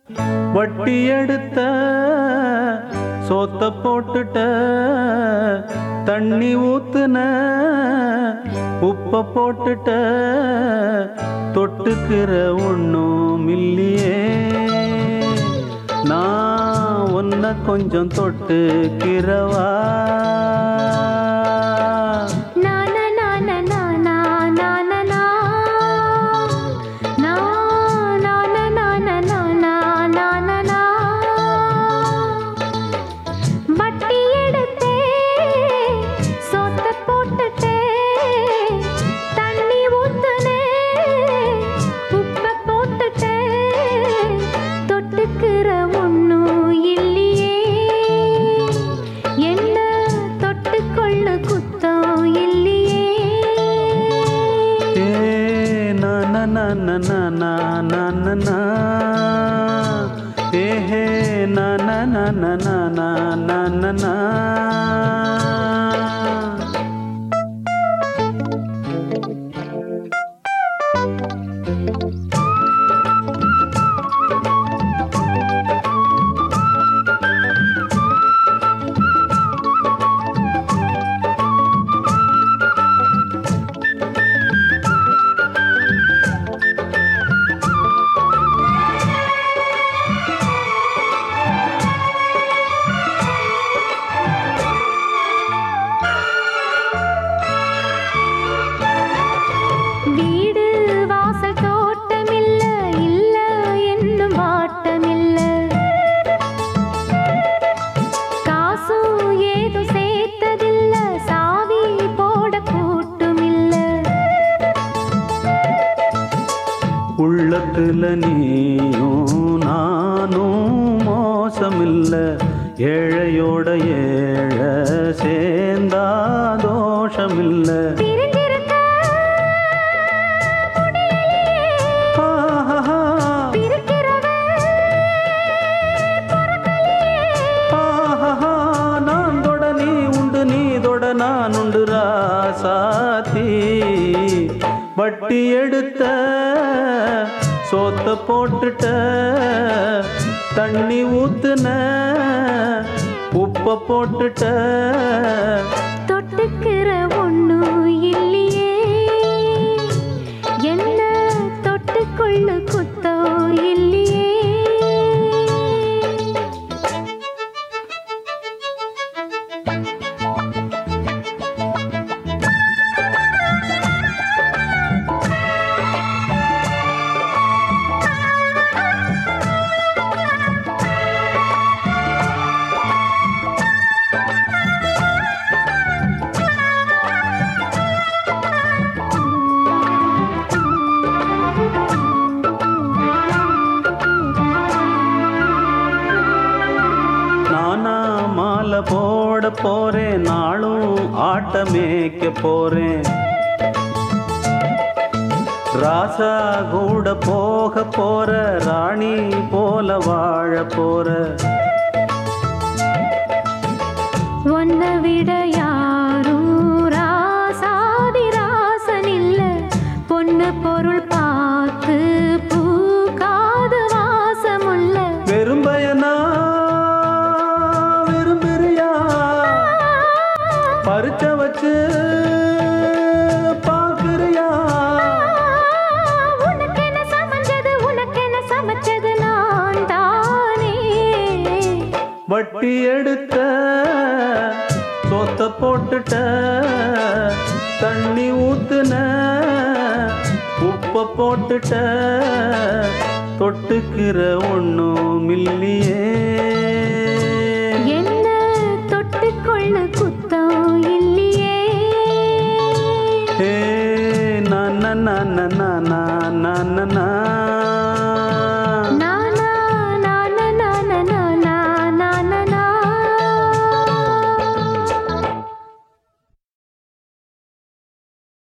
வட்டி எடுத்த சோத்த போட்டுட்ட தண்ணி ஊத்துன உப்ப போட்டுட்ட தொட்டுக்கிற ஒண்ணும் இல்லையே நான் உன்னை கொஞ்சம் தொட்டுக்கிறவா நானா நானா நானா நானா நா. நா, நானா நானா நானா நானா நா. வட்டி எடுத்தே, சோத்த போட்டுட்டே, தண்ணி ஊத்துனே, உப்ப போட்டுட்டே, தொட்டுக்கிற ஒண்ணும் இல்லையே என்ன தொட்டுக்கொள்ளு குத்தம் இல்லையே ஏ நா நா நா நா நா நா நா நா நா. ஏ ஹே நா நா நா நா நா நா நா நா நா. வீடு வாசல் தோட்டமில்ல இல்ல என்னும் வாட்டமில்ல காசும் ஏதும் சேர்த்ததில்ல சாவி போட கூட்டுமில்ல உள்ளத்துல நீயும் நானும் மோசமில்ல ஏழையோட ஏழை சேர்ந்தா தோஷமில்ல பிரிஞ்சிருக்க ஆஹா, பிரிக்கிறவன் ஆஹா, நான் தொட நீ உண்டு நீ தொட நான் உண்டு ராசாத்தி வட்டி எடுத்த சோத்த போட்டுட்ட தண்ணி ஊத்துன உப்ப போட்டுட்ட தொட்டுக்கிற ஒண்ணும் இல்லையே என்ன தொட்டுக்கொள்ளு குத்தம் இல்லையே நானா மாலை போட போறேன் நாளும் ஆட்டமேக்க போறேன் ராசா கூட போக போற ராணி போல வாழ போற உன்னை விட யாரும் ராசாதி ராசன் இல்ல பொண்ணு பொருள் பார்த்து பூக்காது வாசமுள்ள வெறும்பயனா விரும்புறியா பறிச்ச வச்சு பாக்குறியா உனக்கென சமைஞ்சது உனக்கென சமைச்சது நான் தானே வட்டி எடுத்த சொத்த போட்டுட்ட தண்ணி ஊத்துன உப்ப போட்டுட்ட தொட்டுக்கிற ஒண்ணும் இல்லையே